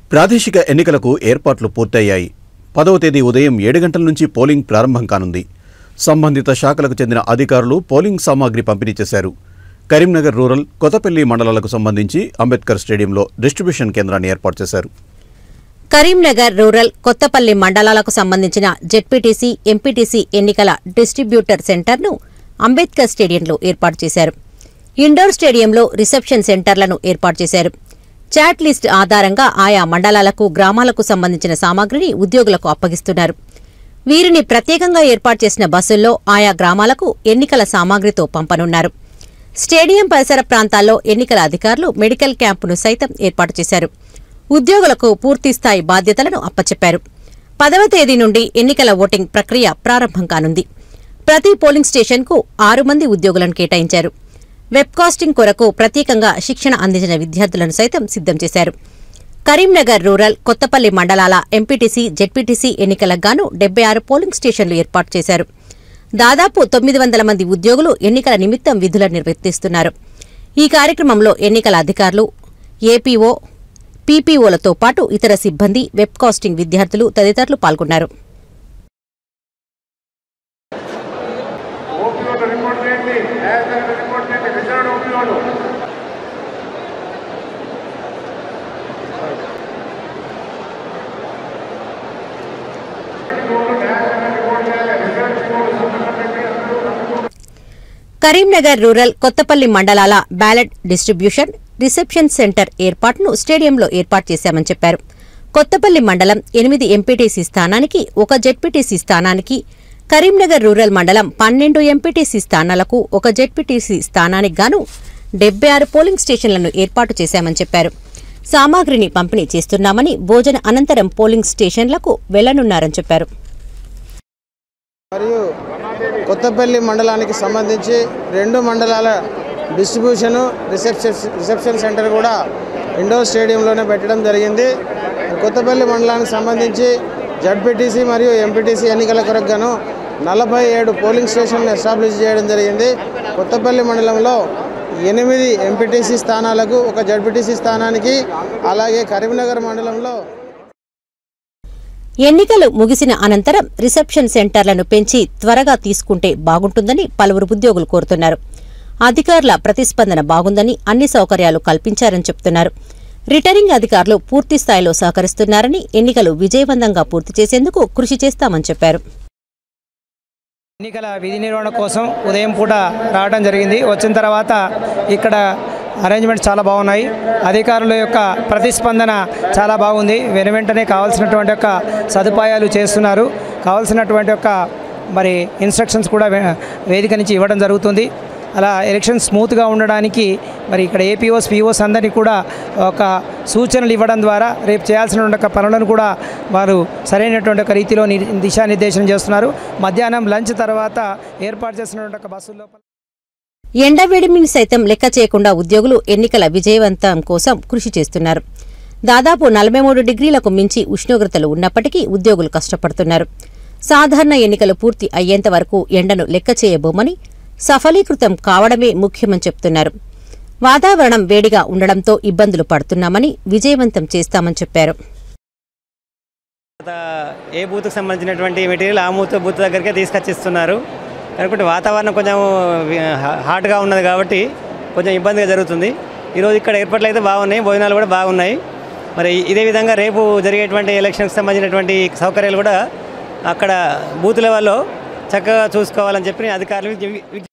ప్రాదేశిక ఎన్నికలకు ఏర్పాట్లు పూర్తయ్యాయి పదవ తేదీ ఉదయం ఏడు గంటల నుంచి పోలింగ్ ప్రారంభం కానుంది సంబంధిత శాఖలకు చెందిన అధికారులు పోలింగ్ సామాగ్రి పంపిణీ చేశారు కరీంనగర్ రూరల్ కొత్తపల్లి మండలాలకు సంబంధించి అంబేద్కర్ స్టేడియంలో డిస్ట్రిబ్యూషన్ కేంద్రాన్ని ఏర్పాటు చేశారు కరీంనగర్ రూరల్ కొత్తపల్లి మండలాలకు సంబంధించిన జెడ్పీటీసీ ఎంపీటీసీ ఎన్నికల డిస్ట్రిబ్యూటర్ సెంటర్ను అంబేద్కర్ స్టేడియంలో ఏర్పాటు చేశారు ఇండోర్ స్టేడియంలో రిసెప్షన్ సెంటర్లను ఏర్పాటు చేశారు చాట్ లిస్ట్ ఆధారంగా ఆయా మండలాలకు గ్రామాలకు సంబంధించిన సామాగ్రిని ఉద్యోగులకు అప్పగిస్తున్నారు వీరిని ప్రత్యేకంగా ఏర్పాటు చేసిన బస్సుల్లో ఆయా గ్రామాలకు ఎన్నికల సామాగ్రితో పంపనున్నారు స్టేడియం పరిసర ప్రాంతాల్లో ఎన్నికల అధికారులు మెడికల్ క్యాంపును సైతం ఏర్పాటు చేశారు ఉద్యోగులకు పూర్తిస్థాయి బాధ్యతలను అప్పచెప్పారు పదవ తేదీ నుండి ఎన్నికల ఓటింగ్ ప్రక్రియ ప్రారంభం కానుంది ప్రతి పోలింగ్ స్టేషన్కు ఆరు మంది ఉద్యోగులను కేటాయించారు వెబ్కాస్టింగ్ కొరకు ప్రత్యేకంగా శిక్షణ అందించిన విద్యార్థులను సైతం సిద్ధం చేశారు కరీంనగర్ రూరల్ కొత్తపల్లి మండలాల ఎంపీటీసీ జెడ్పీటీసీ ఎన్నికలకు గాను డెబ్బై ఆరు పోలింగ్ స్టేషన్లు ఏర్పాటు చేశారు దాదాపు తొమ్మిది వందల మంది ఉద్యోగులు ఎన్నికల నిమిత్తం విధులను నిర్వర్తిస్తున్నారు ఈ కార్యక్రమంలో ఎన్నికల అధికారులు ఏపీఓ పీపీఓలతో పాటు ఇతర సిబ్బంది వెబ్కాస్టింగ్ విద్యార్థులు తదితరులు పాల్గొన్నారు ఓపీఓలు రిపోర్ట్ చేయండి న్యాయస్థానం రిపోర్ట్ చేయండి రిజర్వ్డ్ ఓపీఓలు కరీంనగర్ రూరల్ కొత్తపల్లి మండలాల బ్యాలెట్ డిస్ట్రిబ్యూషన్ రిసెప్షన్ సెంటర్ ఏర్పాటును స్టేడియంలో ఏర్పాటు చేశామని చెప్పారు కొత్తపల్లి మండలం ఎనిమిది ఎంపీటీసీ స్థానానికి ఒక జెడ్పీటీసీ స్థానానికి కరీంనగర్ రూరల్ మండలం పన్నెండు ఎంపీటీసీ స్థానాలకు ఒక జెడ్పీటీసీ స్థానానికి గాను డెబ్బై ఆరు పోలింగ్ స్టేషన్లను ఏర్పాటు చేశామని చెప్పారు సామాగ్రిని పంపిణీ చేస్తున్నామని భోజన అనంతరం పోలింగ్ స్టేషన్లకు వెళ్లనున్నారని చెప్పారు మరియు కొత్తపల్లి మండలానికి సంబంధించి రెండు మండలాల డిస్ట్రిబ్యూషను రిసెప్షన్ రిసెప్షన్ సెంటర్ కూడా ఇండోర్ స్టేడియంలోనే పెట్టడం జరిగింది కొత్తపల్లి మండలానికి సంబంధించి జడ్పీటీసీ మరియు ఎంపీటీసీ ఎన్నికల కొరకు గాను నలభై ఏడు పోలింగ్ స్టేషన్లు ఎస్టాబ్లిష్ చేయడం జరిగింది కొత్తపల్లి మండలంలో ఎనిమిది ఎంపీటీసీ స్థానాలకు ఒక జడ్పీటీసీ స్థానానికి అలాగే కరీంనగర్ మండలంలో ఎన్నికలు ముగిసిన అనంతరం రిసెప్షన్ సెంటర్లను పెంచి త్వరగా తీసుకుంటే బాగుంటుందని పలువురు ఉద్యోగులు కోరుతున్నారు అధికారుల ప్రతిస్పందన బాగుందని అన్ని సౌకర్యాలు కల్పించారని చెప్తున్నారు రిటర్నింగ్ అధికారులు పూర్తి స్థాయిలో సహకరిస్తున్నారని ఎన్నికలు విజయవంతంగా పూర్తి చేసేందుకు కృషి చేస్తామని చెప్పారు ఎన్నికల విధి నిర్వహణ కోసం ఉదయం పూట రావడం జరిగింది వచ్చిన తర్వాత ఇక్కడ అరేంజ్మెంట్స్ చాలా బాగున్నాయి అధికారుల యొక్క ప్రతిస్పందన చాలా బాగుంది వెను వెంటనే కావాల్సినటువంటి యొక్క సదుపాయాలు చేస్తున్నారు కావాల్సినటువంటి యొక్క మరి ఇన్స్ట్రక్షన్స్ కూడా వే- వేదిక నుంచి ఇవ్వడం జరుగుతుంది అలా ఎలక్షన్ స్మూత్గా ఉండడానికి మరి ఇక్కడ ఏపీఓస్ పీఓస్ అందరినీ కూడా ఒక సూచనలు ఇవ్వడం ద్వారా రేపు చేయాల్సిన ఒక పనులను కూడా వారు సరైనటువంటి ఒక రీతిలో ని- దిశానిర్దేశం చేస్తున్నారు మధ్యాహ్నం లంచ్ తర్వాత ఏర్పాటు చేసినటువంటి ఒక బస్సుల్లో ఎండవేడిమిని సైతం లెక్క చేయకుండా ఉద్యోగులు ఎన్నికల విజయవంతం కోసం కృషి చేస్తున్నారు దాదాపు నలభై మూడు డిగ్రీలకు మించి ఉష్ణోగ్రతలు ఉన్నప్పటికీ ఉద్యోగులు కష్టపడుతున్నారు సాధారణ ఎన్నికలు పూర్తి అయ్యేంత వరకు ఎండను లెక్క చేయబోమని సఫలీకృతం కావడమే ముఖ్యమని చెప్తున్నారు వాతావరణం వేడిగా ఉండడంతో ఇబ్బందులు పడుతున్నామని విజయవంతం చేస్తామని చెప్పారు తర్వాత ఏ బూత్కి సంబంధించినటువంటి మెటీరియల్ ఆ బూత్ బూత్ దగ్గరికే తీసుకొచ్చిస్తున్నారు అనుకుంటే వాతావరణం కొంచెం వి- హా- హాట్గా ఉన్నది కాబట్టి కొంచెం ఇబ్బందిగా జరుగుతుంది ఈరోజు ఇక్కడ ఏర్పాట్లు అయితే బాగున్నాయి భోజనాలు కూడా బాగున్నాయి మరి ఇదే విధంగా రేపు జరిగేటువంటి ఎలక్షన్కి సంబంధించినటువంటి సౌకర్యాలు కూడా అక్కడ బూత్ లెవెల్లో చక్కగా చూసుకోవాలని చెప్పి అధికారులు విజ్ఞ-